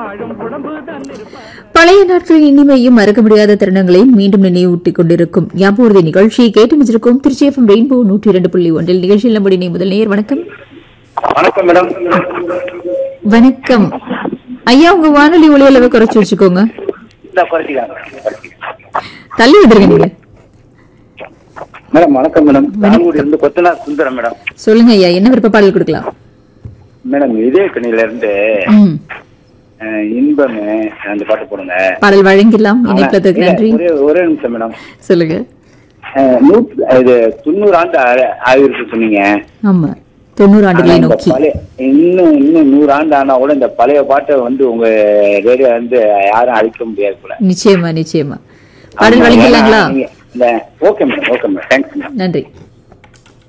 வாழும் உடம்பு தான் இருப்பார் பழைய நாட்களின் இனிமையும் மறக்க முடியாத தருணங்களையும் மீண்டும் நினைவூட்டிக் கொண்டிருக்கும் ஞாபகம் நிகழ்ச்சியை கேட்டு வச்சிருக்கும் திருச்சி எஃப்எம் ரெயின்போ நூற்றி இரண்டு புள்ளி ஒன்றில் நிகழ்ச்சியில் நம்முடைய முதல் நேர் வணக்கம் வணக்கம் மேடம் வணக்கம் ஐயா உங்க வானொலி ஒளி அளவை குறைச்சு வச்சுக்கோங்க இந்த குறைச்சிக்கலாம் தள்ளி வந்துருங்க நீங்க மேடம் வணக்கம் மேடம் நாகூர் இருந்து கொத்தனார் சுந்தரம் மேடம் சொல்லுங்க ஐயா என்ன விருப்ப பாடல் கொடுக்கலாம் மேடம் இதய கணில இருந்து ம். அஹ், இன்பமே அந்த பாட்டு போடுங்க பாடல் வழங்கிடலாம் ஆனா, இணைப்பதற்கு இல்ல, நன்றி ஒரே ஒரே நிமிஷம் மேடம் சொல்லுங்க அஹ், நூற்று இது தொண்ணூறு ஆண்டு ஆ- ஆயிருக்கு சொன்னீங்க ஆமா தொண்ணூறு ஆனா ஆண்டுகளை இந்த நோக்கி பழைய இன்னும் இன்னும் நூறு ஆண்டு ஆனா கூட இந்த பழைய பாட்டை வந்து உங்க ரேடியோ வந்து யாரும் அழிக்க முடியாது போல நிச்சயமா நிச்சயமா பாடல் ஆமா, வழங்கிடலாங்களா ஏன்னா நீங்க- இந்த okay madam okay madam thanks madam நன்றி